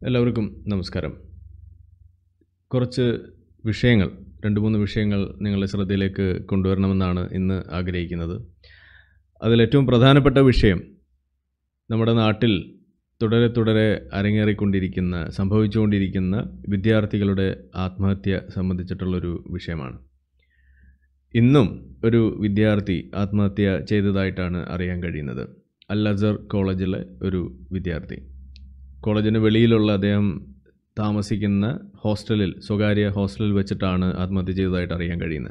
എല്ലാവർക്കും നമസ്കാരം കുറച്ച് വിഷയങ്ങൾ രണ്ട് മൂന്ന് വിഷയങ്ങൾ നിങ്ങളുടെ ശ്രദ്ധയിലേക്ക് കൊണ്ടുവരണമെന്നാണ് ഇന്ന് ആഗ്രഹിക്കുന്നത് അതിലേറ്റവും പ്രധാനപ്പെട്ട വിഷയം നമ്മുടെ നാട്ടിൽ തുടരെ തുടരെ അരങ്ങേറിക്കൊണ്ടിരിക്കുന്ന സംഭവിച്ചുകൊണ്ടിരിക്കുന്ന വിദ്യാർത്ഥികളുടെ ആത്മഹത്യ സംബന്ധിച്ചിട്ടുള്ളൊരു വിഷയമാണ് ഇന്നും ഒരു വിദ്യാർത്ഥി ആത്മഹത്യ ചെയ്തതായിട്ടാണ് അറിയാൻ കഴിയുന്നത് അൽ അസർ കോളേജിലെ ഒരു വിദ്യാർത്ഥി കോളേജിന് വെളിയിലുള്ള അദ്ദേഹം താമസിക്കുന്ന ഹോസ്റ്റലിൽ സ്വകാര്യ ഹോസ്റ്റലിൽ വെച്ചിട്ടാണ് ആത്മഹത്യ ചെയ്തതായിട്ട് അറിയാൻ കഴിയുന്നത്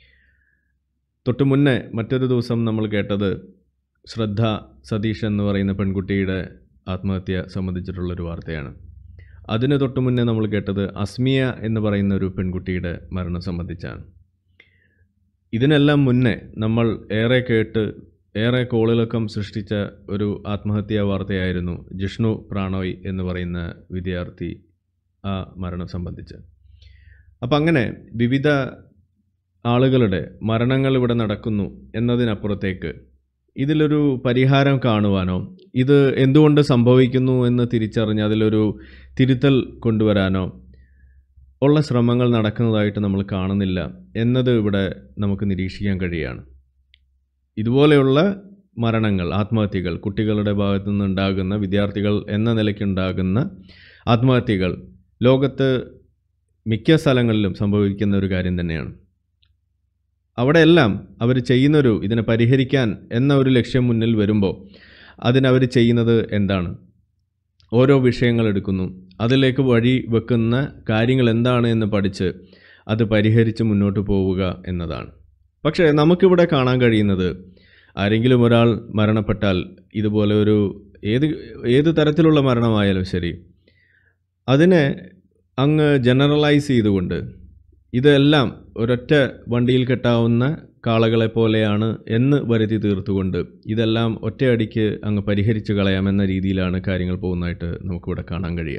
തൊട്ടു മുന്നേ മറ്റൊരു ദിവസം നമ്മൾ കേട്ടത് ശ്രദ്ധ സതീഷ് എന്ന് പറയുന്ന പെൺകുട്ടിയുടെ ആത്മഹത്യ സംബന്ധിച്ചിട്ടുള്ളൊരു വാർത്തയാണ് അതിന് തൊട്ടു മുന്നേ നമ്മൾ കേട്ടത് അസ്മിയ എന്ന് പറയുന്ന ഒരു പെൺകുട്ടിയുടെ മരണം സംബന്ധിച്ചാണ് ഇതിനെല്ലാം മുന്നേ നമ്മൾ ഏറെ കേട്ട് ഏറെ കോളിളക്കം സൃഷ്ടിച്ച ഒരു ആത്മഹത്യാ വാർത്തയായിരുന്നു ജിഷ്ണു പ്രാണോയ് എന്ന് പറയുന്ന വിദ്യാർത്ഥി ആ മരണം സംബന്ധിച്ച് അപ്പം അങ്ങനെ വിവിധ ആളുകളുടെ മരണങ്ങൾ ഇവിടെ നടക്കുന്നു എന്നതിനപ്പുറത്തേക്ക് ഇതിലൊരു പരിഹാരം കാണുവാനോ ഇത് എന്തുകൊണ്ട് സംഭവിക്കുന്നു എന്ന് തിരിച്ചറിഞ്ഞ് അതിലൊരു തിരുത്തൽ കൊണ്ടുവരാനോ ഉള്ള ശ്രമങ്ങൾ നടക്കുന്നതായിട്ട് നമ്മൾ കാണുന്നില്ല എന്നത് ഇവിടെ നമുക്ക് നിരീക്ഷിക്കാൻ കഴിയുകയാണ് ഇതുപോലെയുള്ള മരണങ്ങൾ ആത്മഹത്യകൾ കുട്ടികളുടെ ഭാഗത്തു നിന്നുണ്ടാകുന്ന വിദ്യാർത്ഥികൾ എന്ന നിലയ്ക്കുണ്ടാകുന്ന ആത്മഹത്യകൾ ലോകത്ത് മിക്ക സ്ഥലങ്ങളിലും സംഭവിക്കുന്ന ഒരു കാര്യം തന്നെയാണ് അവിടെയെല്ലാം അവർ ചെയ്യുന്നൊരു ഇതിനെ പരിഹരിക്കാൻ എന്ന ഒരു ലക്ഷ്യം മുന്നിൽ വരുമ്പോൾ അതിനവർ ചെയ്യുന്നത് എന്താണ് ഓരോ വിഷയങ്ങൾ എടുക്കുന്നു അതിലേക്ക് വഴി വെക്കുന്ന കാര്യങ്ങൾ എന്താണ് എന്ന് പഠിച്ച് അത് പരിഹരിച്ച് മുന്നോട്ട് പോവുക എന്നതാണ് പക്ഷേ നമുക്കിവിടെ കാണാൻ കഴിയുന്നത് ആരെങ്കിലും ഒരാൾ മരണപ്പെട്ടാൽ ഇതുപോലെ ഒരു ഏത് ഏത് തരത്തിലുള്ള മരണമായാലും ശരി അതിനെ അങ്ങ് ജനറലൈസ് ചെയ്തുകൊണ്ട് ഇതെല്ലാം ഒരൊറ്റ വണ്ടിയിൽ കെട്ടാവുന്ന കാളകളെ പോലെയാണ് എന്ന് വരുത്തി തീർത്തുകൊണ്ട് ഇതെല്ലാം ഒറ്റയടിക്ക് അങ്ങ് പരിഹരിച്ച് കളയാമെന്ന രീതിയിലാണ് കാര്യങ്ങൾ പോകുന്നതായിട്ട് നമുക്കിവിടെ കാണാൻ കഴിയുക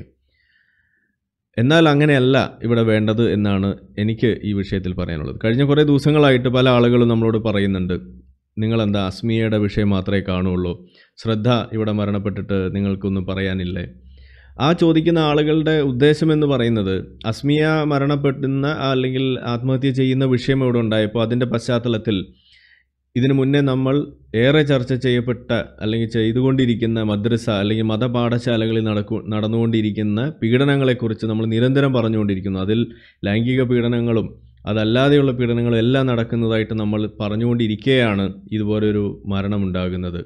എന്നാൽ അങ്ങനെയല്ല ഇവിടെ വേണ്ടത് എന്നാണ് എനിക്ക് ഈ വിഷയത്തിൽ പറയാനുള്ളത് കഴിഞ്ഞ കുറേ ദിവസങ്ങളായിട്ട് പല ആളുകളും നമ്മളോട് പറയുന്നുണ്ട് നിങ്ങളെന്താ അസ്മിയയുടെ വിഷയം മാത്രമേ കാണുള്ളൂ ശ്രദ്ധ ഇവിടെ മരണപ്പെട്ടിട്ട് നിങ്ങൾക്കൊന്നും പറയാനില്ലേ ആ ചോദിക്കുന്ന ആളുകളുടെ ഉദ്ദേശം എന്ന് പറയുന്നത് അസ്മിയ മരണപ്പെടുന്ന അല്ലെങ്കിൽ ആത്മഹത്യ ചെയ്യുന്ന വിഷയം ഇവിടെ ഉണ്ടായപ്പോൾ അതിൻ്റെ പശ്ചാത്തലത്തിൽ ഇതിനു മുന്നേ നമ്മൾ ഏറെ ചർച്ച ചെയ്യപ്പെട്ട അല്ലെങ്കിൽ ചെയ്തുകൊണ്ടിരിക്കുന്ന മദ്രസ അല്ലെങ്കിൽ മതപാഠശാലകളിൽ നടക്കു നടന്നുകൊണ്ടിരിക്കുന്ന പീഡനങ്ങളെക്കുറിച്ച് നമ്മൾ നിരന്തരം പറഞ്ഞുകൊണ്ടിരിക്കുന്നു അതിൽ ലൈംഗിക പീഡനങ്ങളും അതല്ലാതെയുള്ള പീഡനങ്ങളും എല്ലാം നടക്കുന്നതായിട്ട് നമ്മൾ പറഞ്ഞുകൊണ്ടിരിക്കുകയാണ് ഇതുപോലൊരു മരണമുണ്ടാകുന്നത്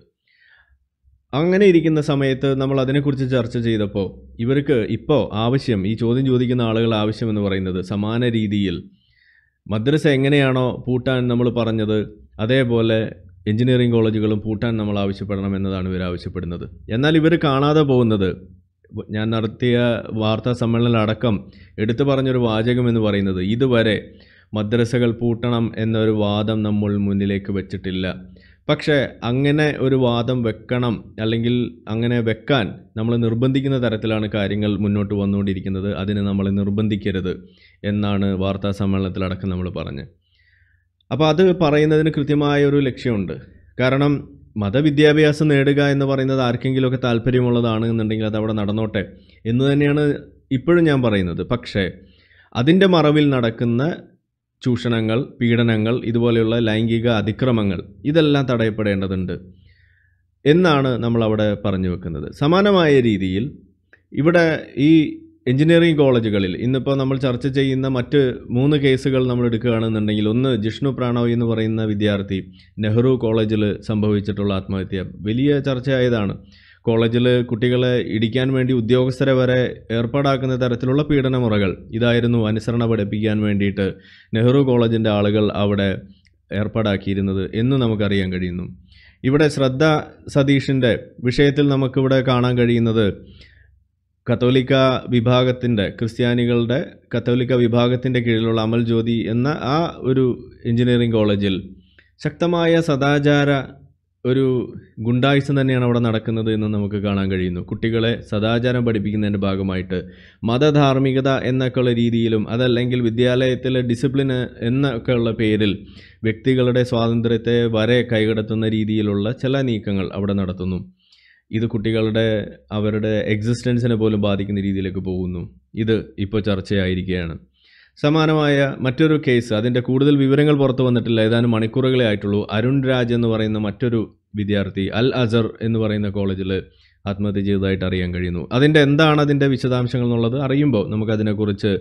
അങ്ങനെ ഇരിക്കുന്ന സമയത്ത് നമ്മൾ അതിനെക്കുറിച്ച് ചർച്ച ചെയ്തപ്പോൾ ഇവർക്ക് ഇപ്പോൾ ആവശ്യം ഈ ചോദ്യം ചോദിക്കുന്ന ആളുകൾ ആവശ്യം എന്ന് പറയുന്നത് സമാന രീതിയിൽ മദ്രസ എങ്ങനെയാണോ പൂട്ടാൻ നമ്മൾ പറഞ്ഞത് അതേപോലെ എഞ്ചിനീയറിംഗ് കോളേജുകളും പൂട്ടാൻ നമ്മൾ ആവശ്യപ്പെടണം എന്നതാണ് ഇവർ ആവശ്യപ്പെടുന്നത് എന്നാൽ ഇവർ കാണാതെ പോകുന്നത് ഞാൻ നടത്തിയ വാർത്താ സമ്മേളനത്തിലടക്കം എടുത്തു പറഞ്ഞൊരു വാചകം എന്ന് പറയുന്നത് ഇതുവരെ മദ്രസകൾ പൂട്ടണം എന്നൊരു വാദം നമ്മൾ മുന്നിലേക്ക് വെച്ചിട്ടില്ല പക്ഷേ അങ്ങനെ ഒരു വാദം വെക്കണം അല്ലെങ്കിൽ അങ്ങനെ വെക്കാൻ നമ്മൾ നിർബന്ധിക്കുന്ന തരത്തിലാണ് കാര്യങ്ങൾ മുന്നോട്ട് വന്നുകൊണ്ടിരിക്കുന്നത് അതിന് നമ്മൾ നിർബന്ധിക്കരുത് എന്നാണ് വാർത്താ സമ്മേളനത്തിലടക്കം നമ്മൾ പറഞ്ഞത് അപ്പോൾ അത് പറയുന്നതിന് കൃത്യമായ ഒരു ലക്ഷ്യമുണ്ട് കാരണം മതവിദ്യാഭ്യാസം നേടുക എന്ന് പറയുന്നത് ആർക്കെങ്കിലുമൊക്കെ താല്പര്യമുള്ളതാണ് എന്നുണ്ടെങ്കിൽ അത് അവിടെ നടന്നോട്ടെ എന്ന് തന്നെയാണ് ഇപ്പോഴും ഞാൻ പറയുന്നത് പക്ഷേ അതിൻ്റെ മറവിൽ നടക്കുന്ന ചൂഷണങ്ങൾ പീഡനങ്ങൾ ഇതുപോലെയുള്ള ലൈംഗിക അതിക്രമങ്ങൾ ഇതെല്ലാം തടയപ്പെടേണ്ടതുണ്ട് എന്നാണ് നമ്മൾ അവിടെ പറഞ്ഞു വെക്കുന്നത് സമാനമായ രീതിയിൽ ഇവിടെ ഈ എഞ്ചിനീയറിംഗ് കോളേജുകളിൽ ഇന്നിപ്പോൾ നമ്മൾ ചർച്ച ചെയ്യുന്ന മറ്റ് മൂന്ന് കേസുകൾ നമ്മൾ എടുക്കുകയാണെന്നുണ്ടെങ്കിൽ ഒന്ന് ജിഷ്ണു പ്രാണോയ് എന്ന് പറയുന്ന വിദ്യാർത്ഥി നെഹ്റു കോളേജിൽ സംഭവിച്ചിട്ടുള്ള ആത്മഹത്യ വലിയ ചർച്ചയായതാണ് കോളേജിൽ കുട്ടികളെ ഇടിക്കാൻ വേണ്ടി ഉദ്യോഗസ്ഥരെ വരെ ഏർപ്പാടാക്കുന്ന തരത്തിലുള്ള പീഡനമുറകൾ ഇതായിരുന്നു അനുസരണ പഠിപ്പിക്കാൻ വേണ്ടിയിട്ട് നെഹ്റു കോളേജിൻ്റെ ആളുകൾ അവിടെ ഏർപ്പാടാക്കിയിരുന്നത് എന്ന് നമുക്കറിയാൻ കഴിയുന്നു ഇവിടെ ശ്രദ്ധ സതീഷിൻ്റെ വിഷയത്തിൽ നമുക്കിവിടെ കാണാൻ കഴിയുന്നത് കത്തോലിക്ക വിഭാഗത്തിൻ്റെ ക്രിസ്ത്യാനികളുടെ കത്തോലിക്ക വിഭാഗത്തിൻ്റെ കീഴിലുള്ള അമൽ ജ്യോതി എന്ന ആ ഒരു എഞ്ചിനീയറിംഗ് കോളേജിൽ ശക്തമായ സദാചാര ഒരു ഗുണ്ടായുസം തന്നെയാണ് അവിടെ നടക്കുന്നത് എന്ന് നമുക്ക് കാണാൻ കഴിയുന്നു കുട്ടികളെ സദാചാരം പഠിപ്പിക്കുന്നതിൻ്റെ ഭാഗമായിട്ട് മതധാർമ്മികത എന്നൊക്കെയുള്ള രീതിയിലും അതല്ലെങ്കിൽ വിദ്യാലയത്തിലെ ഡിസിപ്ലിന് എന്നൊക്കെയുള്ള പേരിൽ വ്യക്തികളുടെ സ്വാതന്ത്ര്യത്തെ വരെ കൈകടത്തുന്ന രീതിയിലുള്ള ചില നീക്കങ്ങൾ അവിടെ നടത്തുന്നു ഇത് കുട്ടികളുടെ അവരുടെ എക്സിസ്റ്റൻസിനെ പോലും ബാധിക്കുന്ന രീതിയിലേക്ക് പോകുന്നു ഇത് ഇപ്പോൾ ചർച്ചയായിരിക്കുകയാണ് സമാനമായ മറ്റൊരു കേസ് അതിൻ്റെ കൂടുതൽ വിവരങ്ങൾ പുറത്തു വന്നിട്ടില്ല ഏതാനും മണിക്കൂറുകളെ ആയിട്ടുള്ളൂ അരുൺ രാജ് എന്ന് പറയുന്ന മറ്റൊരു വിദ്യാർത്ഥി അൽ അസർ എന്ന് പറയുന്ന കോളേജിൽ ആത്മഹത്യ ചെയ്തതായിട്ട് അറിയാൻ കഴിയുന്നു അതിൻ്റെ എന്താണ് അതിൻ്റെ വിശദാംശങ്ങൾ എന്നുള്ളത് അറിയുമ്പോൾ നമുക്കതിനെക്കുറിച്ച്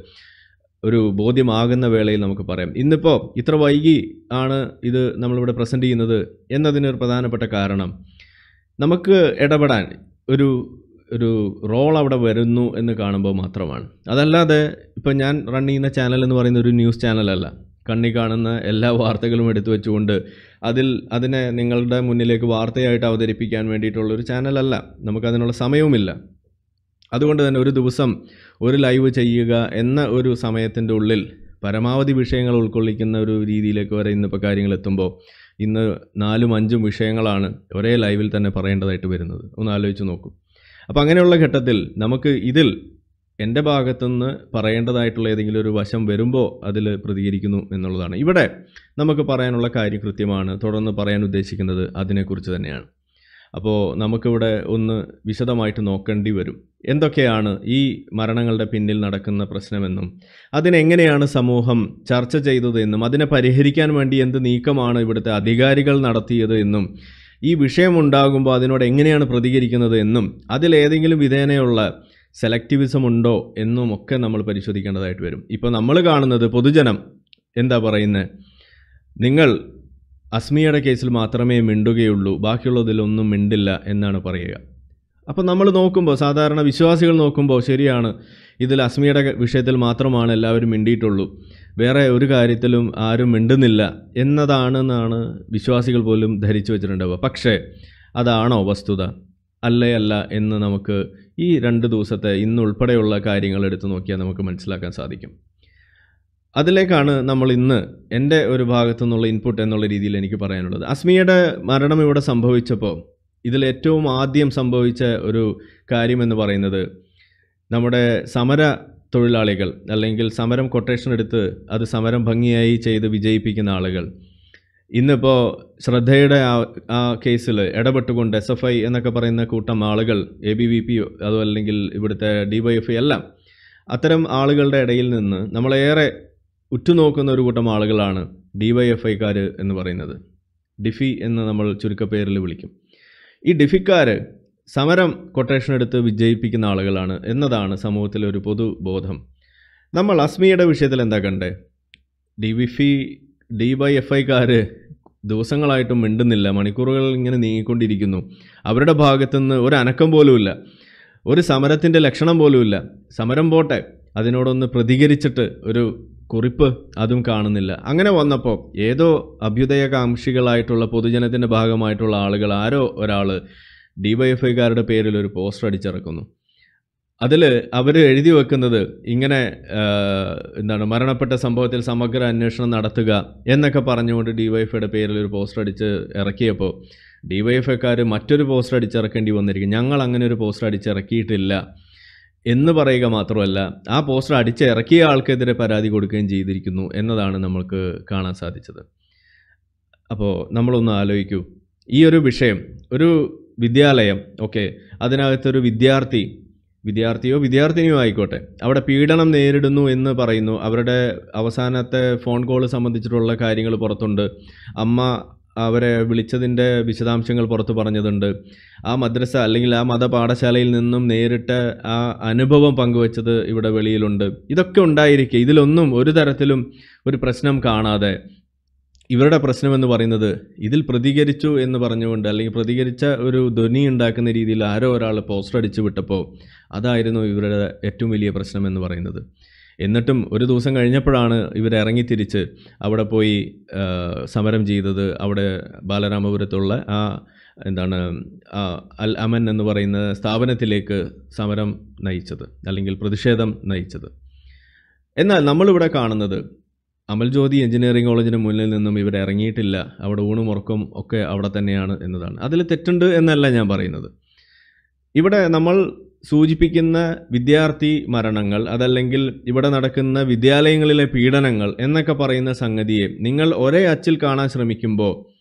ഒരു ബോധ്യമാകുന്ന വേളയിൽ നമുക്ക് പറയാം ഇന്നിപ്പോൾ ഇത്ര വൈകി ആണ് ഇത് നമ്മളിവിടെ പ്രസൻറ്റ് ചെയ്യുന്നത് എന്നതിനൊരു പ്രധാനപ്പെട്ട കാരണം നമുക്ക് ഇടപെടാൻ ഒരു ഒരു റോൾ അവിടെ വരുന്നു എന്ന് കാണുമ്പോൾ മാത്രമാണ് അതല്ലാതെ ഇപ്പം ഞാൻ റൺ ചെയ്യുന്ന ചാനൽ എന്ന് പറയുന്ന ഒരു ന്യൂസ് ചാനലല്ല കണ്ണി കാണുന്ന എല്ലാ വാർത്തകളും എടുത്തു വെച്ചുകൊണ്ട് അതിൽ അതിനെ നിങ്ങളുടെ മുന്നിലേക്ക് വാർത്തയായിട്ട് അവതരിപ്പിക്കാൻ വേണ്ടിയിട്ടുള്ള ഒരു ചാനലല്ല നമുക്കതിനുള്ള സമയവുമില്ല അതുകൊണ്ട് തന്നെ ഒരു ദിവസം ഒരു ലൈവ് ചെയ്യുക എന്ന ഒരു സമയത്തിൻ്റെ ഉള്ളിൽ പരമാവധി വിഷയങ്ങൾ ഉൾക്കൊള്ളിക്കുന്ന ഒരു രീതിയിലേക്ക് വരെ ഇന്നിപ്പോൾ കാര്യങ്ങൾ എത്തുമ്പോൾ ഇന്ന് നാലും അഞ്ചും വിഷയങ്ങളാണ് ഒരേ ലൈവിൽ തന്നെ പറയേണ്ടതായിട്ട് വരുന്നത് ഒന്ന് ആലോചിച്ച് നോക്കൂ അപ്പോൾ അങ്ങനെയുള്ള ഘട്ടത്തിൽ നമുക്ക് ഇതിൽ എൻ്റെ ഭാഗത്തുനിന്ന് പറയേണ്ടതായിട്ടുള്ള ഏതെങ്കിലും ഒരു വശം വരുമ്പോൾ അതിൽ പ്രതികരിക്കുന്നു എന്നുള്ളതാണ് ഇവിടെ നമുക്ക് പറയാനുള്ള കാര്യം കൃത്യമാണ് തുടർന്ന് പറയാൻ ഉദ്ദേശിക്കുന്നത് അതിനെക്കുറിച്ച് തന്നെയാണ് അപ്പോൾ നമുക്കിവിടെ ഒന്ന് വിശദമായിട്ട് നോക്കേണ്ടി വരും എന്തൊക്കെയാണ് ഈ മരണങ്ങളുടെ പിന്നിൽ നടക്കുന്ന പ്രശ്നമെന്നും അതിനെങ്ങനെയാണ് സമൂഹം ചർച്ച ചെയ്തത് എന്നും അതിനെ പരിഹരിക്കാൻ വേണ്ടി എന്ത് നീക്കമാണ് ഇവിടുത്തെ അധികാരികൾ നടത്തിയത് എന്നും ഈ വിഷയമുണ്ടാകുമ്പോൾ അതിനോട് എങ്ങനെയാണ് പ്രതികരിക്കുന്നത് എന്നും അതിലേതെങ്കിലും വിധേനയുള്ള സെലക്ടിവിസം ഉണ്ടോ എന്നും ഒക്കെ നമ്മൾ പരിശോധിക്കേണ്ടതായിട്ട് വരും ഇപ്പോൾ നമ്മൾ കാണുന്നത് പൊതുജനം എന്താ പറയുന്നത് നിങ്ങൾ അസ്മിയുടെ കേസിൽ മാത്രമേ മിണ്ടുകയുള്ളൂ ബാക്കിയുള്ളതിലൊന്നും മിണ്ടില്ല എന്നാണ് പറയുക അപ്പോൾ നമ്മൾ നോക്കുമ്പോൾ സാധാരണ വിശ്വാസികൾ നോക്കുമ്പോൾ ശരിയാണ് ഇതിൽ അസ്മിയുടെ വിഷയത്തിൽ മാത്രമാണ് എല്ലാവരും മിണ്ടിയിട്ടുള്ളൂ വേറെ ഒരു കാര്യത്തിലും ആരും മിണ്ടുന്നില്ല എന്നതാണെന്നാണ് വിശ്വാസികൾ പോലും ധരിച്ചു വെച്ചിട്ടുണ്ടാവുക പക്ഷേ അതാണോ വസ്തുത അല്ലേ അല്ല എന്ന് നമുക്ക് ഈ രണ്ട് ദിവസത്തെ ഇന്നുൾപ്പെടെയുള്ള കാര്യങ്ങൾ എടുത്തു നോക്കിയാൽ നമുക്ക് മനസ്സിലാക്കാൻ സാധിക്കും അതിലേക്കാണ് നമ്മൾ ഇന്ന് എൻ്റെ ഒരു ഭാഗത്തു നിന്നുള്ള ഇൻപുട്ട് എന്നുള്ള രീതിയിൽ എനിക്ക് പറയാനുള്ളത് അസ്മിയുടെ മരണം ഇവിടെ സംഭവിച്ചപ്പോൾ ഇതിൽ ഏറ്റവും ആദ്യം സംഭവിച്ച ഒരു കാര്യമെന്ന് പറയുന്നത് നമ്മുടെ സമര തൊഴിലാളികൾ അല്ലെങ്കിൽ സമരം കൊട്ടേഷൻ എടുത്ത് അത് സമരം ഭംഗിയായി ചെയ്ത് വിജയിപ്പിക്കുന്ന ആളുകൾ ഇന്നിപ്പോൾ ശ്രദ്ധയുടെ ആ ആ കേസിൽ ഇടപെട്ടുകൊണ്ട് എസ് എഫ് ഐ എന്നൊക്കെ പറയുന്ന കൂട്ടം ആളുകൾ എ ബി വി പി അതോ അല്ലെങ്കിൽ ഇവിടുത്തെ ഡി വൈ എഫ് ഐ എല്ലാം അത്തരം ആളുകളുടെ ഇടയിൽ നിന്ന് നമ്മളേറെ ഉറ്റുനോക്കുന്ന ഒരു കൂട്ടം ആളുകളാണ് ഡി വൈ എഫ് ഐക്കാർ എന്ന് പറയുന്നത് ഡിഫി എന്ന് നമ്മൾ ചുരുക്കപ്പേരിൽ വിളിക്കും ഈ ഡിഫിക്കാർ സമരം കൊട്ടേഷൻ എടുത്ത് വിജയിപ്പിക്കുന്ന ആളുകളാണ് എന്നതാണ് സമൂഹത്തിലെ ഒരു പൊതുബോധം നമ്മൾ അസ്മിയുടെ വിഷയത്തിൽ എന്താ കണ്ടേ D V F D Y F ഐക്കാർ ദിവസങ്ങളായിട്ടും മിണ്ടുന്നില്ല മണിക്കൂറുകൾ ഇങ്ങനെ നീങ്ങിക്കൊണ്ടിരിക്കുന്നു അവരുടെ ഭാഗത്തുനിന്ന് ഒരു അനക്കം പോലുമില്ല ഒരു സമരത്തിൻ്റെ ലക്ഷണം പോലുമില്ല സമരം പോട്ടെ അതിനോടൊന്ന് പ്രതികരിച്ചിട്ട് ഒരു കുറിപ്പ് അതും കാണുന്നില്ല അങ്ങനെ വന്നപ്പോൾ ഏതോ അഭ്യുദയകാംക്ഷികളായിട്ടുള്ള പൊതുജനത്തിൻ്റെ ഭാഗമായിട്ടുള്ള ആളുകൾ ആരോ ഒരാൾ ഡി വൈ എഫ് ഐക്കാരുടെ പേരിൽ ഒരു പോസ്റ്റർ അടിച്ചിറക്കുന്നു അതിൽ അവർ എഴുതി വെക്കുന്നത് ഇങ്ങനെ ആ, എന്താണ് മരണപ്പെട്ട സംഭവത്തിൽ സമഗ്ര അന്വേഷണം നടത്തുക എന്നൊക്കെ പറഞ്ഞുകൊണ്ട് ഡി വൈ എഫ് ഐയുടെ പേരിൽ ഒരു പോസ്റ്റർ അടിച്ച് ഇറക്കിയപ്പോൾ ഡി വൈ എഫ് ഐക്കാർ മറ്റൊരു പോസ്റ്റർ അടിച്ചിറക്കേണ്ടി വന്നിരിക്കും ഞങ്ങൾ അങ്ങനെ ഒരു പോസ്റ്റർ അടിച്ചിറക്കിയിട്ടില്ല എന്ന് പറയുക മാത്രമല്ല ആ പോസ്റ്റർ അടിച്ച് ഇറക്കിയ ആൾക്കെതിരെ പരാതി കൊടുക്കുകയും ചെയ്തിരിക്കുന്നു എന്നതാണ് നമ്മൾക്ക് കാണാൻ സാധിച്ചത് അപ്പോൾ നമ്മളൊന്ന് ആലോചിക്കൂ ഈ ഒരു വിഷയം ഒരു വിദ്യാലയം ഓക്കെ അതിനകത്തൊരു വിദ്യാർത്ഥി വിദ്യാർത്ഥിയോ വിദ്യാർത്ഥിനിയോ ആയിക്കോട്ടെ അവിടെ പീഡനം നേരിടുന്നു എന്ന് പറയുന്നു അവരുടെ അവസാനത്തെ ഫോൺ കോൾ സംബന്ധിച്ചിട്ടുള്ള കാര്യങ്ങൾ പുറത്തുണ്ട് അമ്മ അവരെ വിളിച്ചതിൻ്റെ വിശദാംശങ്ങൾ പുറത്ത് പറഞ്ഞതുണ്ട് ആ മദ്രസ അല്ലെങ്കിൽ ആ മതപാഠശാലയിൽ നിന്നും നേരിട്ട് ആ അനുഭവം പങ്കുവച്ചത് ഇവിടെ വെളിയിലുണ്ട് ഇതൊക്കെ ഉണ്ടായിരിക്കെ ഇതിലൊന്നും ഒരു തരത്തിലും ഒരു പ്രശ്നം കാണാതെ ഇവരുടെ പ്രശ്നമെന്ന് പറയുന്നത് ഇതിൽ പ്രതികരിച്ചു എന്ന് പറഞ്ഞുകൊണ്ട് അല്ലെങ്കിൽ പ്രതികരിച്ച ഒരു ധ്വനി ഉണ്ടാക്കുന്ന രീതിയിൽ ആരോ ഒരാൾ പോസ്റ്റർ അടിച്ചു വിട്ടപ്പോൾ അതായിരുന്നു ഇവരുടെ ഏറ്റവും വലിയ പ്രശ്നം എന്ന് പറയുന്നത് എന്നിട്ടും ഒരു ദിവസം കഴിഞ്ഞപ്പോഴാണ് ഇവർ ഇറങ്ങിത്തിരിച്ച് അവിടെ പോയി ആ, സമരം ചെയ്തത് അവിടെ ബാലരാമപുരത്തുള്ള ആ എന്താണ് ആ, അൽ അമൻ എന്ന് പറയുന്ന സ്ഥാപനത്തിലേക്ക് സമരം നയിച്ചത് അല്ലെങ്കിൽ പ്രതിഷേധം നയിച്ചത് എന്നാൽ നമ്മളിവിടെ കാണുന്നത് അമൽജ്യോതി എഞ്ചിനീയറിംഗ് കോളേജിന് മുന്നിൽ നിന്നും ഇവർ ഇറങ്ങിയിട്ടില്ല അവിടെ ഊണും ഉറക്കവും ഒക്കെ അവിടെ തന്നെയാണ് എന്നതാണ് അതിൽ തെറ്റുണ്ട് എന്നല്ല ഞാൻ പറയുന്നത് ഇവിടെ നമ്മൾ സൂചിപ്പിക്കുന്ന വിദ്യാർത്ഥി മരണങ്ങൾ അതല്ലെങ്കിൽ ഇവിടെ നടക്കുന്ന വിദ്യാലയങ്ങളിലെ പീഡനങ്ങൾ എന്നൊക്കെ പറയുന്ന സംഗതിയെ നിങ്ങൾ ഒരേ അച്ചിൽ കാണാൻ ശ്രമിക്കുമ്പോൾ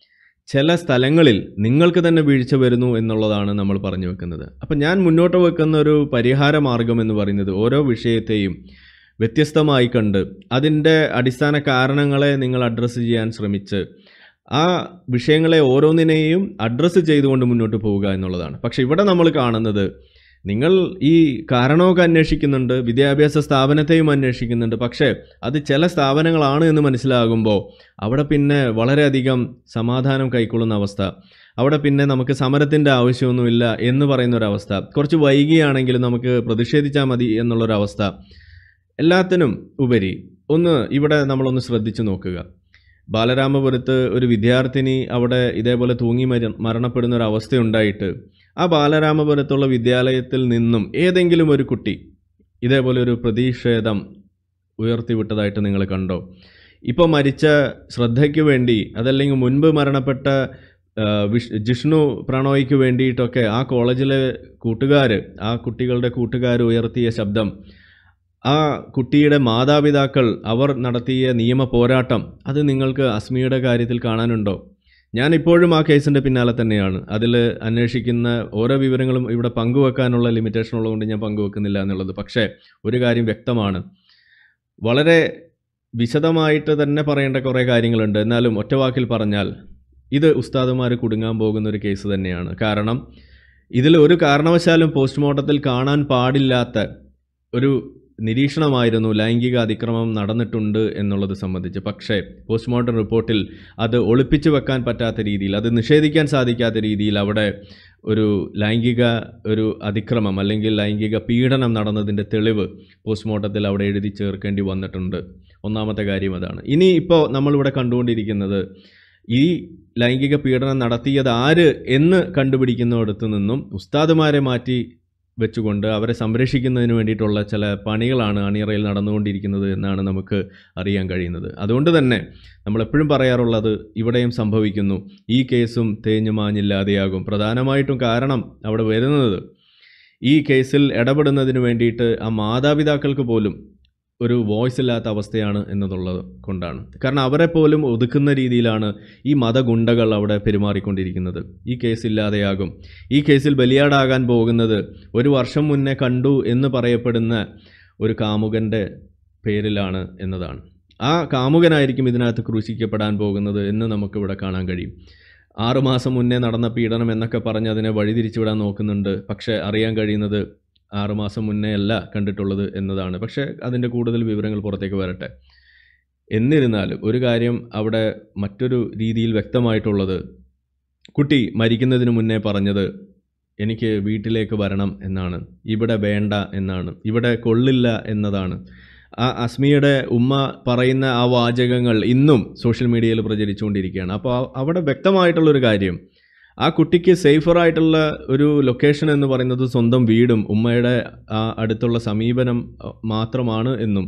ചില സ്ഥലങ്ങളിൽ നിങ്ങൾക്ക് തന്നെ വീഴ്ച വരുന്നു എന്നുള്ളതാണ് നമ്മൾ പറഞ്ഞു വെക്കുന്നത് അപ്പം ഞാൻ മുന്നോട്ട് വെക്കുന്ന ഒരു പരിഹാര മാർഗം എന്ന് പറയുന്നത് ഓരോ വിഷയത്തെയും വ്യത്യസ്തമായി കണ്ട് അതിൻ്റെ അടിസ്ഥാന കാരണങ്ങളെ നിങ്ങൾ അഡ്രസ്സ് ചെയ്യാൻ ശ്രമിച്ച് ആ വിഷയങ്ങളെ ഓരോന്നിനെയും അഡ്രസ്സ് ചെയ്തുകൊണ്ട് മുന്നോട്ട് പോവുക എന്നുള്ളതാണ് പക്ഷെ ഇവിടെ നമ്മൾ കാണുന്നത് നിങ്ങൾ ഈ കാരണമൊക്കെ അന്വേഷിക്കുന്നുണ്ട് വിദ്യാഭ്യാസ സ്ഥാപനത്തെയും അന്വേഷിക്കുന്നുണ്ട് പക്ഷേ അത് ചില സ്ഥാപനങ്ങളാണ് എന്ന് മനസ്സിലാകുമ്പോൾ അവിടെ പിന്നെ വളരെയധികം സമാധാനം കൈക്കൊള്ളുന്ന അവസ്ഥ അവിടെ പിന്നെ നമുക്ക് സമരത്തിൻ്റെ ആവശ്യമൊന്നുമില്ല എന്ന് പറയുന്ന ഒരവസ്ഥ കുറച്ച് വൈകിയാണെങ്കിൽ നമുക്ക് പ്രതിഷേധിച്ചാൽ മതി എന്നുള്ളൊരവസ്ഥ എല്ലാത്തിനും ഉപരി ഒന്ന് ഇവിടെ നമ്മളൊന്ന് ശ്രദ്ധിച്ചു നോക്കുക ബാലരാമപുരത്ത് ഒരു വിദ്യാർത്ഥിനി അവിടെ ഇതേപോലെ തൂങ്ങി മര മരണപ്പെടുന്ന ഒരു അവസ്ഥയുണ്ടായിട്ട് ആ ബാലരാമപുരത്തുള്ള വിദ്യാലയത്തിൽ നിന്നും ഏതെങ്കിലും ഒരു കുട്ടി ഇതേപോലെ ഒരു പ്രതിഷേധം ഉയർത്തിവിട്ടതായിട്ട് നിങ്ങൾ കണ്ടോ ഇപ്പോൾ മരിച്ച ശ്രദ്ധയ്ക്ക് വേണ്ടി അതല്ലെങ്കിൽ മുൻപ് മരണപ്പെട്ട ആ, വിഷ് ജിഷ്ണു പ്രണോയ്ക്ക് വേണ്ടിയിട്ടൊക്കെ ആ കോളേജിലെ കൂട്ടുകാർ ആ കുട്ടികളുടെ കൂട്ടുകാർ ഉയർത്തിയ ശബ്ദം ആ കുട്ടിയുടെ മാതാപിതാക്കൾ അവർ നടത്തിയ നിയമ പോരാട്ടം അത് നിങ്ങൾക്ക് അസ്മിയുടെ കാര്യത്തിൽ കാണാനുണ്ടോ ഞാൻ ഇപ്പോഴും ആ കേസിൻ്റെ പിന്നാലെ തന്നെയാണ് അതിൽ അന്വേഷിക്കുന്ന ഓരോ വിവരങ്ങളും ഇവിടെ പങ്കുവെക്കാനുള്ള ലിമിറ്റേഷൻ ഉള്ളതുകൊണ്ട് ഞാൻ പങ്കുവെക്കുന്നില്ല എന്നുള്ളത് പക്ഷേ ഒരു കാര്യം വ്യക്തമാണ് വളരെ വിശദമായിട്ട് തന്നെ പറയേണ്ട കുറേ കാര്യങ്ങളുണ്ട് എന്നാലും ഒറ്റവാക്കിൽ പറഞ്ഞാൽ ഇത് ഉസ്താദുമാർ കുടുങ്ങാൻ പോകുന്ന ഒരു കേസ് തന്നെയാണ് കാരണം ഇതിൽ ഒരു കാരണവശാലും പോസ്റ്റ്മോർട്ടത്തിൽ കാണാൻ പാടില്ലാത്ത ഒരു നിരീക്ഷണമായിരുന്നു ലൈംഗിക അതിക്രമം നടന്നിട്ടുണ്ട് എന്നുള്ളത് സംബന്ധിച്ച് പക്ഷേ പോസ്റ്റ്മോർട്ടം റിപ്പോർട്ടിൽ അത് ഒളിപ്പിച്ചു വെക്കാൻ പറ്റാത്ത രീതിയിൽ അത് നിഷേധിക്കാൻ സാധിക്കാത്ത രീതിയിൽ അവിടെ ഒരു ലൈംഗിക ഒരു അതിക്രമം അല്ലെങ്കിൽ ലൈംഗിക പീഡനം നടന്നതിൻ്റെ തെളിവ് പോസ്റ്റ്മോർട്ടത്തിൽ അവിടെ എഴുതി ചേർക്കേണ്ടി വന്നിട്ടുണ്ട് ഒന്നാമത്തെ കാര്യം അതാണ് ഇനി ഇപ്പോൾ നമ്മളിവിടെ കണ്ടുകൊണ്ടിരിക്കുന്നത് ഈ ലൈംഗിക പീഡനം നടത്തിയത് ആര് എന്ന് കണ്ടുപിടിക്കുന്നിടത്തു നിന്നും ഉസ്താദുമാരെ മാറ്റി വെച്ചുകൊണ്ട് അവരെ സംരക്ഷിക്കുന്നതിന് വേണ്ടിയിട്ടുള്ള ചില പണികളാണ് അണിയറയിൽ നടന്നുകൊണ്ടിരിക്കുന്നത് എന്നാണ് നമുക്ക് അറിയാൻ കഴിയുന്നത് അതുകൊണ്ട് തന്നെ നമ്മളെപ്പോഴും പറയാറുള്ളത് ഇവിടെയും സംഭവിക്കുന്നു ഈ കേസും തേഞ്ഞു മാഞ്ഞില്ലാതെയാകും പ്രധാനമായിട്ടും കാരണം അവിടെ വരുന്നത് ഈ കേസിൽ ഇടപെടുന്നതിന് വേണ്ടിയിട്ട് ആ മാതാപിതാക്കൾക്ക് പോലും ഒരു വോയിസ് ഇല്ലാത്ത അവസ്ഥയാണ് എന്നതുള്ളത് കൊണ്ടാണ് കാരണം അവരെ പോലും ഒതുക്കുന്ന രീതിയിലാണ് ഈ മതഗുണ്ടകൾ അവിടെ പെരുമാറിക്കൊണ്ടിരിക്കുന്നത് ഈ കേസ് ഇല്ലാതെയാകും ഈ കേസിൽ ബലിയാടാകാൻ പോകുന്നത് ഒരു വർഷം മുന്നേ കണ്ടു എന്ന് പറയപ്പെടുന്ന ഒരു കാമുകൻ്റെ പേരിലാണ് എന്നതാണ് ആ കാമുകനായിരിക്കും ഇതിനകത്ത് ക്രൂശിക്കപ്പെടാൻ പോകുന്നത് എന്ന് നമുക്കിവിടെ കാണാൻ കഴിയും ആറുമാസം മുന്നേ നടന്ന പീഡനം എന്നൊക്കെ പറഞ്ഞ് അതിനെ വഴിതിരിച്ചുവിടാൻ നോക്കുന്നുണ്ട് പക്ഷേ അറിയാൻ കഴിയുന്നത് ആറുമാസം മുന്നേ അല്ല കണ്ടിട്ടുള്ളത് എന്നതാണ് പക്ഷേ അതിൻ്റെ കൂടുതൽ വിവരങ്ങൾ പുറത്തേക്ക് വരട്ടെ എന്നിരുന്നാലും ഒരു കാര്യം അവിടെ മറ്റൊരു രീതിയിൽ വ്യക്തമായിട്ടുള്ളത് കുട്ടി മരിക്കുന്നതിന് മുന്നേ പറഞ്ഞത് എനിക്ക് വീട്ടിലേക്ക് വരണം എന്നാണ് ഇവിടെ വേണ്ട എന്നാണ് ഇവിടെ കൊള്ളില്ല എന്നതാണ് ആ അസ്മിയുടെ ഉമ്മ പറയുന്ന ആ വാചകങ്ങൾ ഇന്നും സോഷ്യൽ മീഡിയയിൽ പ്രചരിച്ചുകൊണ്ടിരിക്കുകയാണ് അപ്പോൾ ആ- അവിടെ വ്യക്തമായിട്ടുള്ളൊരു കാര്യം ആ കുട്ടിക്ക് സേഫറായിട്ടുള്ള ഒരു ലൊക്കേഷൻ എന്ന് പറയുന്നത് സ്വന്തം വീടും ഉമ്മയുടെ ആ അടുത്തുള്ള സമീപനം അഹ്, മാത്രമാണ് എന്നും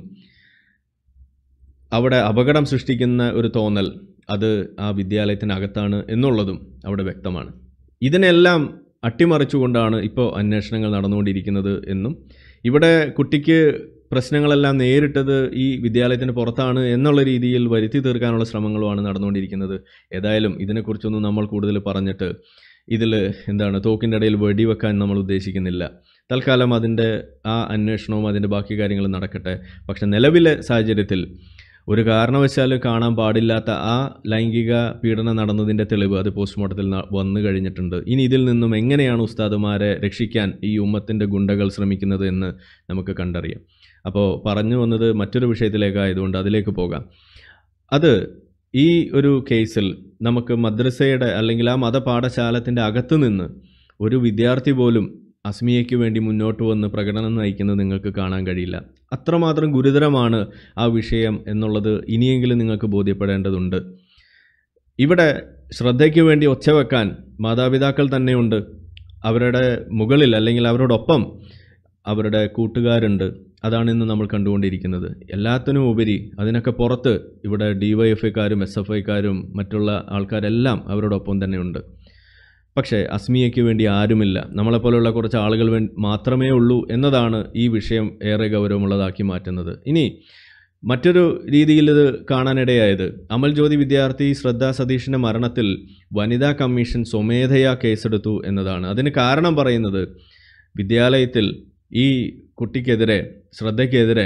അവിടെ അപകടം സൃഷ്ടിക്കുന്ന ഒരു തോന്നൽ അത് ആ വിദ്യാലയത്തിനകത്താണ് എന്നുള്ളതും അവിടെ വ്യക്തമാണ് ഇതിനെല്ലാം അട്ടിമറിച്ചുകൊണ്ടാണ് ഇപ്പോൾ അന്വേഷണങ്ങൾ നടന്നുകൊണ്ടിരിക്കുന്നത് എന്നും ഇവിടെ കുട്ടിക്ക് പ്രശ്നങ്ങളെല്ലാം നേരിട്ടത് ഈ വിദ്യാലയത്തിന് പുറത്താണ് എന്നുള്ള രീതിയിൽ വരുത്തി തീർക്കാനുള്ള ശ്രമങ്ങളുമാണ് നടന്നുകൊണ്ടിരിക്കുന്നത് ഏതായാലും ഇതിനെക്കുറിച്ചൊന്നും നമ്മൾ കൂടുതൽ പറഞ്ഞിട്ട് ഇതിൽ എന്താണ് തോക്കിൻ്റെ ഇടയിൽ വെടിവെക്കാൻ നമ്മൾ ഉദ്ദേശിക്കുന്നില്ല തൽക്കാലം അതിൻ്റെ ആ അന്വേഷണവും അതിൻ്റെ ബാക്കി കാര്യങ്ങളും നടക്കട്ടെ പക്ഷെ നിലവിലെ സാഹചര്യത്തിൽ ഒരു കാരണവശാലും കാണാൻ പാടില്ലാത്ത ആ ലൈംഗിക പീഡനം നടന്നതിൻ്റെ തെളിവ് അത് പോസ്റ്റ്മോർട്ടത്തിൽ ന- വന്നു കഴിഞ്ഞിട്ടുണ്ട് ഇനി ഇതിൽ നിന്നും എങ്ങനെയാണ് ഉസ്താദുമാരെ രക്ഷിക്കാൻ ഈ ഉമ്മത്തിൻ്റെ ഗുണ്ടകൾ ശ്രമിക്കുന്നത് എന്ന് നമുക്ക് കണ്ടറിയാം അപ്പോൾ പറഞ്ഞു വന്നത് മറ്റൊരു വിഷയത്തിലേക്കായതുകൊണ്ട് അതിലേക്ക് പോകാം അത് ഈ ഒരു കേസിൽ നമുക്ക് മദ്രസയുടെ അല്ലെങ്കിൽ ആ മതപാഠശാലത്തിൻ്റെ അകത്ത് നിന്ന് ഒരു വിദ്യാർത്ഥി പോലും അസ്മിയയ്ക്ക് വേണ്ടി മുന്നോട്ട് വന്ന് പ്രകടനം നയിക്കുന്നത് നിങ്ങൾക്ക് കാണാൻ കഴിയില്ല അത്രമാത്രം ഗുരുതരമാണ് ആ വിഷയം എന്നുള്ളത് ഇനിയെങ്കിലും നിങ്ങൾക്ക് ബോധ്യപ്പെടേണ്ടതുണ്ട് ഇവിടെ ശ്രദ്ധയ്ക്ക് വേണ്ടി ഒച്ചവെക്കാൻ മാതാപിതാക്കൾ തന്നെയുണ്ട് അവരുടെ മുകളിൽ അല്ലെങ്കിൽ അവരോടൊപ്പം അവരുടെ കൂട്ടുകാരുണ്ട് അതാണ് ഇന്ന് നമ്മൾ കണ്ടുകൊണ്ടിരിക്കുന്നത് എല്ലാത്തിനും ഉപരി അതിനൊക്കെ പുറത്ത് ഇവിടെ ഡി വൈ എഫ് ഐക്കാരും എസ് എഫ് ഐക്കാരും മറ്റുള്ള ആൾക്കാരെല്ലാം അവരോടൊപ്പം തന്നെയുണ്ട് പക്ഷേ അസ്മിയയ്ക്ക് വേണ്ടി ആരുമില്ല നമ്മളെപ്പോലുള്ള കുറച്ച് ആളുകൾ വേ മാത്രമേ ഉള്ളൂ എന്നതാണ് ഈ വിഷയം ഏറെ ഗൗരവമുള്ളതാക്കി മാറ്റുന്നത് ഇനി മറ്റൊരു രീതിയിൽ ഇത് കാണാനിടയായത് അമൽ ജ്യോതി വിദ്യാർത്ഥി ശ്രദ്ധ സതീഷിൻ്റെ മരണത്തിൽ വനിതാ കമ്മീഷൻ സ്വമേധയാ കേസെടുത്തു എന്നതാണ് അതിന് കാരണം പറയുന്നത് വിദ്യാലയത്തിൽ ഈ കുട്ടിക്കെതിരെ ശ്രദ്ധയ്ക്കെതിരെ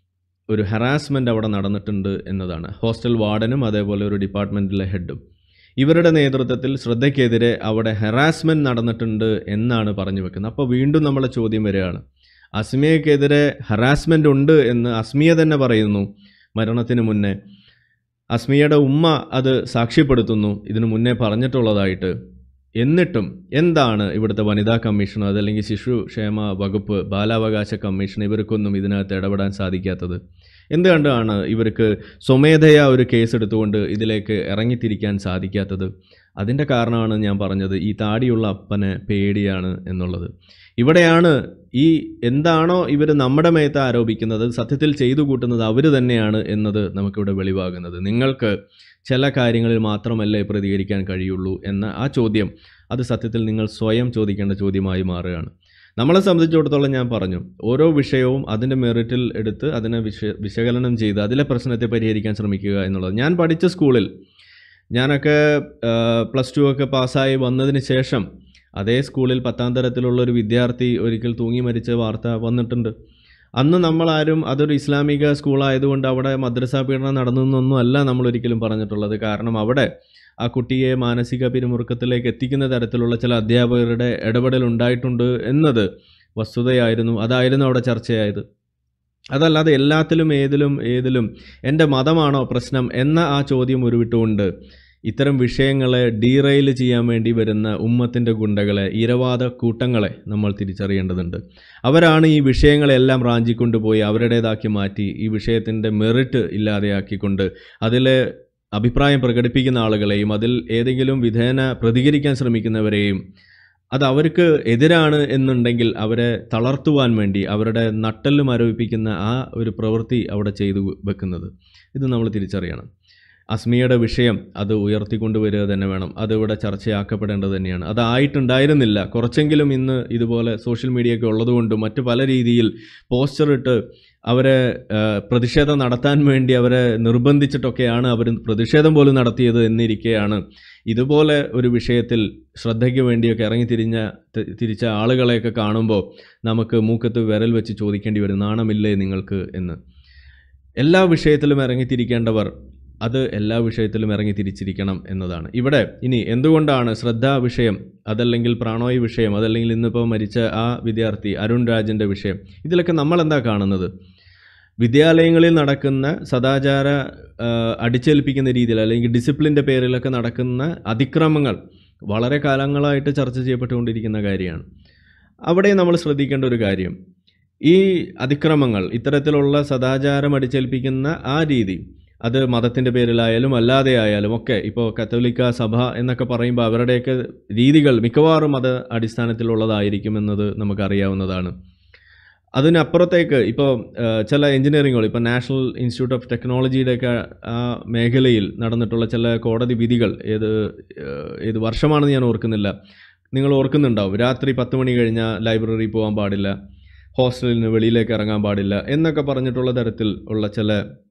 ഒരു ഹറാസ്മെൻ്റ് അവിടെ നടന്നിട്ടുണ്ട് എന്നതാണ് ഹോസ്റ്റൽ വാർഡനും അതേപോലെ ഒരു ഡിപ്പാർട്ട്മെൻറ്റിലെ ഹെഡും ഇവരുടെ നേതൃത്വത്തിൽ ശ്രദ്ധയ്ക്കെതിരെ അവിടെ ഹറാസ്മെൻറ്റ് നടന്നിട്ടുണ്ട് എന്നാണ് പറഞ്ഞു വെക്കുന്നത് അപ്പോൾ വീണ്ടും നമ്മളെ ചോദ്യം വരികയാണ് അസ്മിയക്കെതിരെ ഹറാസ്മെൻ്റ് ഉണ്ട് എന്ന് അസ്മിയ തന്നെ പറയുന്നു മരണത്തിന് മുന്നേ അസ്മിയയുടെ ഉമ്മ അത് സാക്ഷ്യപ്പെടുത്തുന്നു ഇതിനു മുന്നേ പറഞ്ഞിട്ടുള്ളതായിട്ട് എന്നിട്ടും എന്താണ് ഇവിടുത്തെ വനിതാ കമ്മീഷനോ അതല്ലെങ്കിൽ ശിശു ക്ഷേമ വകുപ്പ് ബാലാവകാശ കമ്മീഷൻ ഇവർക്കൊന്നും ഇതിനകത്ത് ഇടപെടാൻ സാധിക്കാത്തത് എന്തുകൊണ്ടാണ് ഇവർക്ക് സ്വമേധയാ ഒരു കേസ് എടുത്തുകൊണ്ട് ഇതിലേക്ക് ഇറങ്ങിത്തിരിക്കാൻ സാധിക്കാത്തത് അതിൻ്റെ കാരണമാണ് ഞാൻ പറഞ്ഞത് ഈ താടിയുള്ള അപ്പനെ പേടിയാണ് എന്നുള്ളത് ഇവിടെയാണ് ഈ എന്താണോ ഇവർ നമ്മുടെ മേത്ത് ആരോപിക്കുന്നത് സത്യത്തിൽ ചെയ്തു കൂട്ടുന്നത് അവർ തന്നെയാണ് എന്നത് നമുക്കിവിടെ വെളിവാകുന്നത് നിങ്ങൾക്ക് ചില കാര്യങ്ങളിൽ മാത്രമല്ലേ പ്രതികരിക്കാൻ കഴിയുള്ളൂ എന്ന ആ ചോദ്യം അത് സത്യത്തിൽ നിങ്ങൾ സ്വയം ചോദിക്കേണ്ട ചോദ്യമായി മാറുകയാണ് നമ്മളെ സംബന്ധിച്ചിടത്തോളം ഞാൻ പറഞ്ഞു ഓരോ വിഷയവും അതിൻ്റെ മെറിറ്റിൽ എടുത്ത് അതിനെ വിശ വിശകലനം ചെയ്ത് അതിലെ പ്രശ്നത്തെ പരിഹരിക്കാൻ ശ്രമിക്കുക എന്നുള്ളത് ഞാൻ പഠിച്ച സ്കൂളിൽ ഞാനൊക്കെ പ്ലസ് ടു ഒക്കെ പാസ്സായി വന്നതിന് ശേഷം അതേ സ്കൂളിൽ പത്താം തരത്തിലുള്ള ഒരു വിദ്യാർത്ഥി ഒരിക്കൽ തൂങ്ങി മരിച്ച വാർത്ത വന്നിട്ടുണ്ട് അന്ന് നമ്മളാരും അതൊരു ഇസ്ലാമിക സ്കൂളായതുകൊണ്ട് അവിടെ മദ്രസാ പീഡനം നടന്നൊന്നും അല്ല നമ്മൾ ഒരിക്കലും പറഞ്ഞിട്ടുള്ളത് കാരണം അവിടെ ആ കുട്ടിയെ മാനസിക പിരിമുറുക്കത്തിലേക്ക് എത്തിക്കുന്ന തരത്തിലുള്ള ചില അധ്യാപകരുടെ ഇടപെടൽ ഉണ്ടായിട്ടുണ്ട് എന്നത് വസ്തുതയായിരുന്നു അതായിരുന്നു അവിടെ ചർച്ചയായത് അതല്ലാതെ എല്ലാത്തിലും ഏതിലും ഏതിലും എൻ്റെ മതമാണോ പ്രശ്നം എന്ന ആ ചോദ്യം ഉരുവിട്ടുകൊണ്ട് ഇത്തരം വിഷയങ്ങളെ ഡീറെയിൽ ചെയ്യാൻ വേണ്ടി വരുന്ന ഉമ്മത്തിൻ്റെ ഗുണ്ടകളെ ഇരവാദ കൂട്ടങ്ങളെ നമ്മൾ തിരിച്ചറിയേണ്ടതുണ്ട് അവരാണ് ഈ വിഷയങ്ങളെല്ലാം റാഞ്ചിക്കൊണ്ടുപോയി അവരുടേതാക്കി മാറ്റി ഈ വിഷയത്തിൻ്റെ മെറിറ്റ് ഇല്ലാതെയാക്കിക്കൊണ്ട് അതിലെ അഭിപ്രായം പ്രകടിപ്പിക്കുന്ന ആളുകളെയും അതിൽ ഏതെങ്കിലും വിധേന പ്രതികരിക്കാൻ ശ്രമിക്കുന്നവരെയും അത് അവർക്ക് എതിരാണ് എന്നുണ്ടെങ്കിൽ അവരെ തളർത്തുവാൻ വേണ്ടി അവരുടെ നട്ടെല്ല് മരവിപ്പിക്കുന്ന ആ ഒരു പ്രവൃത്തി അവിടെ ചെയ്തു വെക്കുന്നത് ഇത് നമ്മൾ തിരിച്ചറിയണം അസ്മിയുടെ വിഷയം അത് ഉയർത്തിക്കൊണ്ടുവരിക തന്നെ വേണം അത് ഇവിടെ ചർച്ചയാക്കപ്പെടേണ്ടത് തന്നെയാണ് അതായിട്ടുണ്ടായിരുന്നില്ല കുറച്ചെങ്കിലും ഇന്ന് ഇതുപോലെ സോഷ്യൽ മീഡിയ ഒക്കെ ഉള്ളതുകൊണ്ടും മറ്റു പല രീതിയിൽ പോസ്റ്റർ ഇട്ട് അവരെ പ്രതിഷേധം നടത്താൻ വേണ്ടി അവരെ നിർബന്ധിച്ചിട്ടൊക്കെയാണ് അവർ പ്രതിഷേധം പോലും നടത്തിയത് എന്നിരിക്കെയാണ് ഇതുപോലെ ഒരു വിഷയത്തിൽ ശ്രദ്ധയ്ക്ക് വേണ്ടിയൊക്കെ ഇറങ്ങി തിരിഞ്ഞ തിരിച്ച ആളുകളെയൊക്കെ കാണുമ്പോൾ നമുക്ക് മൂക്കത്ത് വിരൽ വെച്ച് ചോദിക്കേണ്ടി വരും നാണമില്ലേ നിങ്ങൾക്ക് എന്ന് എല്ലാ വിഷയത്തിലും ഇറങ്ങിത്തിരിക്കേണ്ടവർ അത് എല്ലാ വിഷയത്തിലും ഇറങ്ങി തിരിച്ചിരിക്കണം എന്നതാണ് ഇവിടെ ഇനി എന്തുകൊണ്ടാണ് ശ്രദ്ധാ വിഷയം അതല്ലെങ്കിൽ പ്രാണോയി വിഷയം അതല്ലെങ്കിൽ ഇന്നിപ്പോൾ മരിച്ച ആ വിദ്യാർത്ഥി അരുൺ രാജിൻ്റെ വിഷയം ഇതിലൊക്കെ നമ്മൾ എന്താ കാണുന്നത് വിദ്യാലയങ്ങളിൽ നടക്കുന്ന സദാചാര അടിച്ചേൽപ്പിക്കുന്ന രീതിയിൽ അല്ലെങ്കിൽ ഡിസിപ്ലിൻ്റെ പേരിലൊക്കെ നടക്കുന്ന അതിക്രമങ്ങൾ വളരെ കാലങ്ങളായിട്ട് ചർച്ച ചെയ്യപ്പെട്ടുകൊണ്ടിരിക്കുന്ന കാര്യമാണ് അവിടെ നമ്മൾ ശ്രദ്ധിക്കേണ്ട ഒരു കാര്യം ഈ അതിക്രമങ്ങൾ ഇത്തരത്തിലുള്ള സദാചാരം അടിച്ചേൽപ്പിക്കുന്ന ആ രീതി അത് മതത്തിൻ്റെ പേരിലായാലും അല്ലാതെ ആയാലും ഒക്കെ ഇപ്പോൾ കത്തോലിക്ക സഭ എന്നൊക്കെ പറയുമ്പോൾ അവരുടെയൊക്കെ രീതികൾ മിക്കവാറും മത അടിസ്ഥാനത്തിലുള്ളതായിരിക്കും എന്നത് നമുക്കറിയാവുന്നതാണ് അതിനപ്പുറത്തേക്ക് ഇപ്പോൾ ചില എഞ്ചിനീയറിങ്ങുകൾ ഇപ്പോൾ നാഷണൽ ഇൻസ്റ്റിറ്റ്യൂട്ട് ഓഫ് ടെക്നോളജിയുടെയൊക്കെ ആ മേഖലയിൽ നടന്നിട്ടുള്ള ചില കോടതി വിധികൾ ഏത് ഏത് വർഷമാണെന്ന് ഞാൻ ഓർക്കുന്നില്ല നിങ്ങൾ ഓർക്കുന്നുണ്ടാവും രാത്രി പത്ത് മണി കഴിഞ്ഞാൽ ലൈബ്രറി പോകാൻ പാടില്ല ഹോസ്റ്റലിൽ നിന്ന് വെളിയിലേക്ക് ഇറങ്ങാൻ പാടില്ല എന്നൊക്കെ പറഞ്ഞിട്ടുള്ള തരത്തിൽ ഉള്ള ചില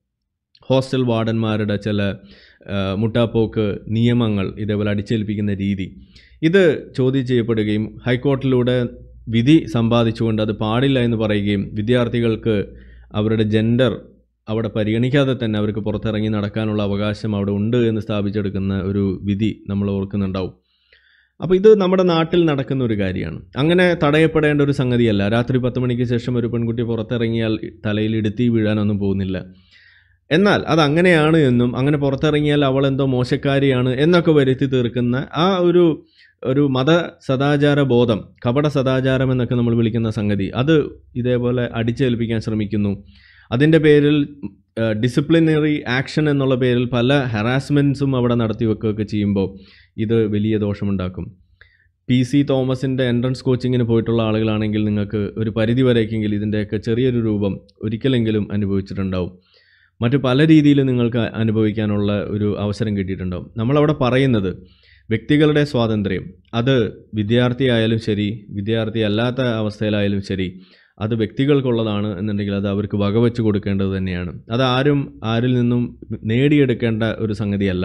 ഹോസ്റ്റൽ വാർഡന്മാരുടെ ചില മുട്ടാപ്പോക്ക് നിയമങ്ങൾ ഇതേപോലെ അടിച്ചേൽപ്പിക്കുന്ന രീതി ഇത് ചോദ്യം ചെയ്യപ്പെടുകയും ഹൈക്കോർട്ടിലൂടെ വിധി സമ്പാദിച്ചുകൊണ്ട് അത് പാടില്ല എന്ന് പറയുകയും വിദ്യാർത്ഥികൾക്ക് അവരുടെ ജെൻഡർ അവിടെ പരിഗണിക്കാതെ തന്നെ അവർക്ക് പുറത്തിറങ്ങി നടക്കാനുള്ള അവകാശം അവിടെ ഉണ്ട് എന്ന് സ്ഥാപിച്ചെടുക്കുന്ന ഒരു വിധി നമ്മൾ ഓർക്കുന്നുണ്ടാവും അപ്പോൾ ഇത് നമ്മുടെ നാട്ടിൽ നടക്കുന്ന ഒരു കാര്യമാണ് അങ്ങനെ തടയപ്പെടേണ്ട ഒരു സംഗതിയല്ല രാത്രി പത്ത് മണിക്ക് ശേഷം ഒരു പെൺകുട്ടി പുറത്തിറങ്ങിയാൽ തലയിൽ ഇടുത്തി വീഴാനൊന്നും പോകുന്നില്ല എന്നാൽ അത് അങ്ങനെയാണ് എന്നും അങ്ങനെ പുറത്തിറങ്ങിയാൽ അവൾ എന്തോ മോശക്കാരിയാണ് എന്നൊക്കെ വരുത്തി തീർക്കുന്ന ആ ഒരു ഒരു മത സദാചാര ബോധം കപട സദാചാരം എന്നൊക്കെ നമ്മൾ വിളിക്കുന്ന സംഗതി അത് ഇതേപോലെ അടിച്ചേൽപ്പിക്കാൻ ശ്രമിക്കുന്നു അതിൻ്റെ പേരിൽ ഡിസിപ്ലിനറി ആക്ഷൻ എന്നുള്ള പേരിൽ പല ഹറാസ്മെൻറ്റ്സും അവിടെ നടത്തി വെക്കുകയൊക്കെ ചെയ്യുമ്പോൾ ഇത് വലിയ ദോഷമുണ്ടാക്കും പി സി തോമസിൻ്റെ എൻട്രൻസ് കോച്ചിങ്ങിന് പോയിട്ടുള്ള ആളുകളാണെങ്കിൽ നിങ്ങൾക്ക് ഒരു പരിധി വരേക്കെങ്കിൽ ഇതിൻ്റെയൊക്കെ ചെറിയൊരു രൂപം ഒരിക്കലെങ്കിലും അനുഭവിച്ചിട്ടുണ്ടാവും മറ്റു പല രീതിയിൽ നിങ്ങൾക്ക് അനുഭവിക്കാനുള്ള ഒരു അവസരം കിട്ടിയിട്ടുണ്ടാവും നമ്മളവിടെ പറയുന്നത് വ്യക്തികളുടെ സ്വാതന്ത്ര്യം അത് വിദ്യാർത്ഥി ആയാലും ശരി വിദ്യാർത്ഥി അല്ലാത്ത അവസ്ഥയിലായാലും ശരി അത് വ്യക്തികൾക്കുള്ളതാണ് എന്നുണ്ടെങ്കിൽ അത് അവർക്ക് വകവെച്ച് കൊടുക്കേണ്ടത് തന്നെയാണ് അത് ആരും ആരിൽ നിന്നും നേടിയെടുക്കേണ്ട ഒരു സംഗതിയല്ല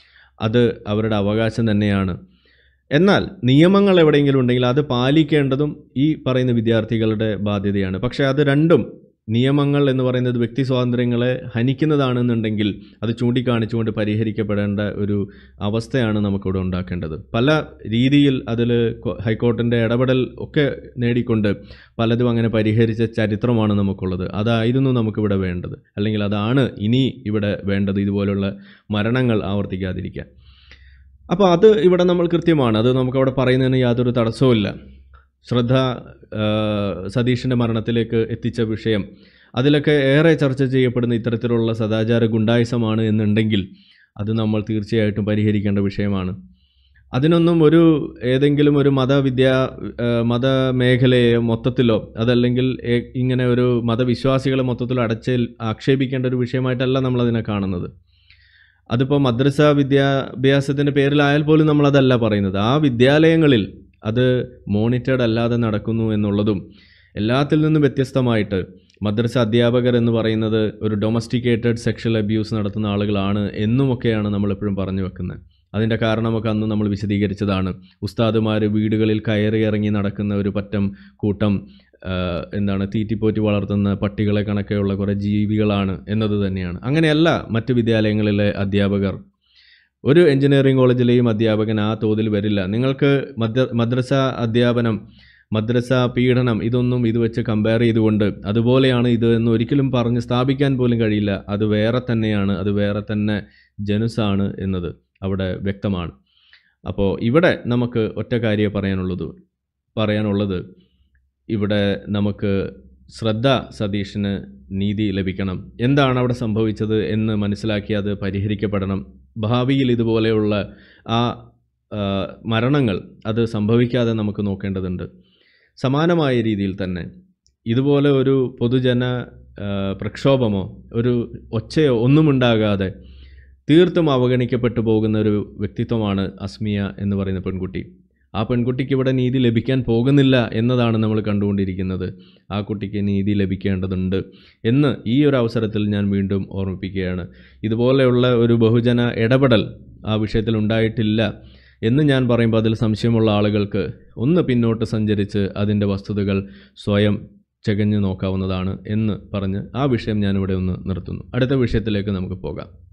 അത് അവരുടെ അവകാശം തന്നെയാണ് എന്നാൽ നിയമങ്ങൾ എവിടെയെങ്കിലും ഉണ്ടെങ്കിൽ അത് പാലിക്കേണ്ടതും ഈ പറയുന്ന വിദ്യാർത്ഥികളുടെ ബാധ്യതയാണ് പക്ഷേ അത് രണ്ടും നിയമങ്ങൾ എന്ന് പറയുന്നത് വ്യക്തി സ്വാതന്ത്ര്യങ്ങളെ ഹനിക്കുന്നതാണെന്നുണ്ടെങ്കിൽ അത് ചൂണ്ടിക്കാണിച്ചുകൊണ്ട് പരിഹരിക്കപ്പെടേണ്ട ഒരു അവസ്ഥയാണ് നമുക്കിവിടെ ഉണ്ടാക്കേണ്ടത് പല രീതിയിൽ അതിൽ ഹൈക്കോർട്ടിൻ്റെ ഇടപെടൽ ഒക്കെ നേടിക്കൊണ്ട് പലതും അങ്ങനെ പരിഹരിച്ച ചരിത്രമാണ് നമുക്കുള്ളത് അതായിരുന്നു നമുക്കിവിടെ വേണ്ടത് അല്ലെങ്കിൽ അതാണ് ഇനി ഇവിടെ വേണ്ടത് ഇതുപോലുള്ള മരണങ്ങൾ ആവർത്തിക്കാതിരിക്കാൻ അപ്പോൾ അത് ഇവിടെ നമ്മൾ കൃത്യമാണ് അത് നമുക്കവിടെ പറയുന്നതിന് യാതൊരു തടസ്സവുമില്ല ശ്രദ്ധ ആ, സതീഷിൻ്റെ മരണത്തിലേക്ക് എത്തിച്ച വിഷയം അതിലൊക്കെ ഏറെ ചർച്ച ചെയ്യപ്പെടുന്ന ഇത്തരത്തിലുള്ള സദാചാര ഗുണ്ടായിസമാണ് എന്നുണ്ടെങ്കിൽ അത് നമ്മൾ തീർച്ചയായിട്ടും പരിഹരിക്കേണ്ട വിഷയമാണ് അതിനൊന്നും ഒരു ഏതെങ്കിലും ഒരു മതവിദ്യാ ആ, മതമേഖലയെ മൊത്തത്തിലോ അതല്ലെങ്കിൽ ഏ- ഇങ്ങനെ ഒരു മതവിശ്വാസികളെ മൊത്തത്തിലോ അടച്ച് ആക്ഷേപിക്കേണ്ട ഒരു വിഷയമായിട്ടല്ല നമ്മളതിനെ കാണുന്നത് അതിപ്പോൾ മദ്രസ വിദ്യാഭ്യാസത്തിൻ്റെ പേരിലായാൽ പോലും നമ്മളതല്ല പറയുന്നത് ആ വിദ്യാലയങ്ങളിൽ അത് മോണിറ്റേഡ് അല്ലാതെ നടക്കുന്നു എന്നുള്ളതും എല്ലാത്തിൽ നിന്നും വ്യത്യസ്തമായിട്ട് മദ്രസ അധ്യാപകർ എന്ന് പറയുന്നത് ഒരു ഡൊമസ്റ്റിക്കേറ്റഡ് സെക്ഷൽ അബ്യൂസ് നടത്തുന്ന ആളുകളാണ് എന്നുമൊക്കെയാണ് നമ്മളെപ്പോഴും പറഞ്ഞു വെക്കുന്നത് അതിൻ്റെ കാരണമൊക്കെ അന്ന് നമ്മൾ വിശദീകരിച്ചതാണ് ഉസ്താദുമാർ വീടുകളിൽ കയറി ഇറങ്ങി നടക്കുന്ന ഒരു പറ്റം കൂട്ടം ആ, എന്താണ് തീറ്റിപ്പോറ്റി വളർത്തുന്ന പട്ടികളെ കണക്കെയുള്ള കുറേ ജീവികളാണ് എന്നത് തന്നെയാണ് അങ്ങനെയല്ല മറ്റ് വിദ്യാലയങ്ങളിലെ അധ്യാപകർ ഒരു എഞ്ചിനീയറിംഗ് കോളേജിലെയും അധ്യാപകൻ ആ തോതിൽ വരില്ല നിങ്ങൾക്ക് മദ്ര മദ്രസ അധ്യാപനം മദ്രസ പീഡനം ഇതൊന്നും ഇത് വെച്ച് കമ്പയർ ചെയ്തുകൊണ്ട് അതുപോലെയാണ് ഇത് എന്ന് ഒരിക്കലും പറഞ്ഞ് സ്ഥാപിക്കാൻ പോലും കഴിയില്ല അത് വേറെ തന്നെയാണ് അത് വേറെ തന്നെ ജനുസാണ് എന്നത് അവിടെ വ്യക്തമാണ് അപ്പോൾ ഇവിടെ നമുക്ക് ഒറ്റ കാര്യമേ പറയാനുള്ളത് പറയാനുള്ളത് ഇവിടെ നമുക്ക് ശ്രദ്ധ സതീഷിന് നീതി ലഭിക്കണം എന്താണ് അവിടെ സംഭവിച്ചത് എന്ന് മനസ്സിലാക്കി അത് പരിഹരിക്കപ്പെടണം ഭാവിയിൽ ഇതുപോലെയുള്ള ആ ആ, മരണങ്ങൾ അത് സംഭവിക്കാതെ നമുക്ക് നോക്കേണ്ടതുണ്ട് സമാനമായ രീതിയിൽ തന്നെ ഇതുപോലെ ഒരു പൊതുജന ആ, പ്രക്ഷോഭമോ ഒരു ഒച്ചയോ ഒന്നും ഉണ്ടാകാതെ തീർത്തും അവഗണിക്കപ്പെട്ടു പോകുന്ന ഒരു വ്യക്തിത്വമാണ് അസ്മിയ എന്ന് പറയുന്ന പെൺകുട്ടി ആ പെൺകുട്ടിക്ക് ഇവിടെ നീതി ലഭിക്കാൻ പോകുന്നില്ല എന്നതാണ് നമ്മൾ കണ്ടുകൊണ്ടിരിക്കുന്നത് ആ കുട്ടിക്ക് നീതി ലഭിക്കേണ്ടതുണ്ട് എന്ന് ഈ ഒരു അവസരത്തിൽ ഞാൻ വീണ്ടും ഓർമ്മിപ്പിക്കുകയാണ് ഇതുപോലെയുള്ള ഒരു ബഹുജന ഇടപെടൽ ആ വിഷയത്തിൽ ഉണ്ടായിട്ടില്ല എന്ന് ഞാൻ പറയുമ്പോൾ അതിൽ സംശയമുള്ള ആളുകൾക്ക് ഒന്ന് പിന്നോട്ട് സഞ്ചരിച്ച് അതിൻ്റെ വസ്തുതകൾ സ്വയം ചകഞ്ഞു നോക്കാവുന്നതാണ് എന്ന് പറഞ്ഞ് ആ വിഷയം ഞാനിവിടെ ഒന്ന് നിർത്തുന്നു അടുത്ത വിഷയത്തിലേക്ക് നമുക്ക് പോകാം